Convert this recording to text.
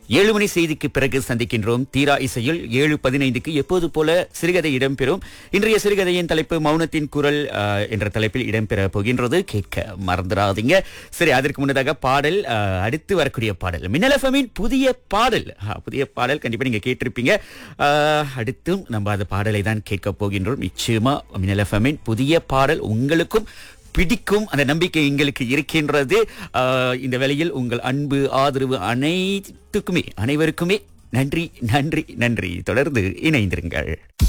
ஏழு மணி செய்திக்கு பிறகு சந்திக்கின்றோம் தீரா இசையில் ஏழு பதினைந்துக்கு எப்போது போல சிறுகதை இடம்பெறும் இன்றைய சிறுகதையின் தலைப்பு மௌனத்தின் குரல் அஹ், என்ற தலைப்பில் இடம்பெற போகின்றது கேட்க மறந்துடாதீங்க சரி அதற்கு முன்னதாக பாடல் அஹ், அடுத்து வரக்கூடிய பாடல் மின்னலஃபமின் புதிய பாடல் அஹ், புதிய பாடல் கண்டிப்பா நீங்க கேட்டிருப்பீங்க அஹ், அடுத்தும் நம்ம அந்த பாடலை தான் கேட்க போகின்றோம் நிச்சயமா மின்னலஃபமின் புதிய பாடல் உங்களுக்கும் பிடிக்கும் அந்த நம்பிக்கை எங்களுக்கு இருக்கின்றது ஆஹ் இந்த வேளையில் உங்கள் அன்பு ஆதரவு அனைத்துக்குமே அனைவருக்குமே நன்றி நன்றி நன்றி தொடர்ந்து இணைந்திருங்கள்